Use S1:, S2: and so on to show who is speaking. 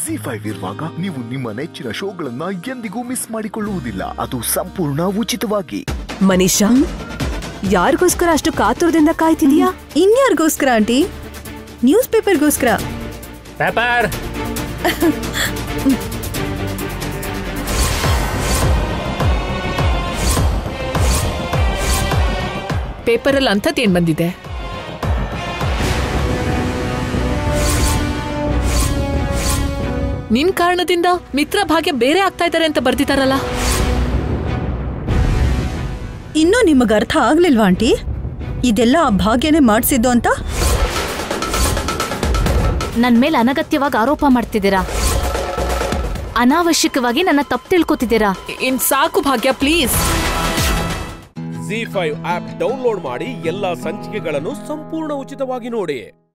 S1: G five ಇರುವಾಗ ನೀವು ನಿಮ್ಮ ನೆಚ್ಚಿನ ಶೋಗಳನ್ನ ಎಂದಿಗೂ ಮಿಸ್ ಮಾಡಿಕೊಳ್ಳುವುದಿಲ್ಲ ಅದು ಸಂಪೂರ್ಣ ಉಚಿತವಾಗಿ
S2: ಮನೀಷಾ ಯಾರಿಗೋಸ್ಕರ ಅಷ್ಟು ಕಾತುರದಿಂದ ಕಾಯ್ತಿದೀಯಾ
S3: ಇನ್ಯಾರಿಗೋಸ್ಕರ ಆಂಟಿ ನ್ಯೂಸ್ ಪೇಪರ್ಗೋಸ್ಕರ
S4: ಪೇಪರ್
S5: ಪೇಪರಲ್ಲಿ ಅಂಥದ್ದೇನ್ ಬಂದಿದೆ ನಿನ್ ಕಾರಣದಿಂದ ಮಿತ್ರ ಭಾಗ್ಯ ಬೇರೆ ಆಗ್ತಾ ಇದ್ದಾರೆ ಅಂತ ಬರ್ದಿದಾರಲ್ಲ
S3: ಇನ್ನೂ ನಿಮಗ್ ಅರ್ಥ ಆಗ್ಲಿಲ್ವಾ ಆಂಟಿ ಇದೆಲ್ಲ ಆ ಭಾಗ್ಯನೇ ಮಾಡ್ಸಿದ್ದು ಅಂತ
S6: ನನ್ ಮೇಲೆ ಅನಗತ್ಯವಾಗಿ ಆರೋಪ ಮಾಡ್ತಿದ್ದೀರಾ ಅನಾವಶ್ಯಕವಾಗಿ ನನ್ನ ತಪ್ಪು ತಿಳ್ಕೊತಿದ್ದೀರಾ
S5: ಇನ್ ಸಾಕು Bhagya please
S7: Zee five app download ಮಾಡಿ ಎಲ್ಲಾ ಸಂಚಿಕೆಗಳನ್ನು ಸಂಪೂರ್ಣ ಉಚಿತವಾಗಿ ನೋಡಿ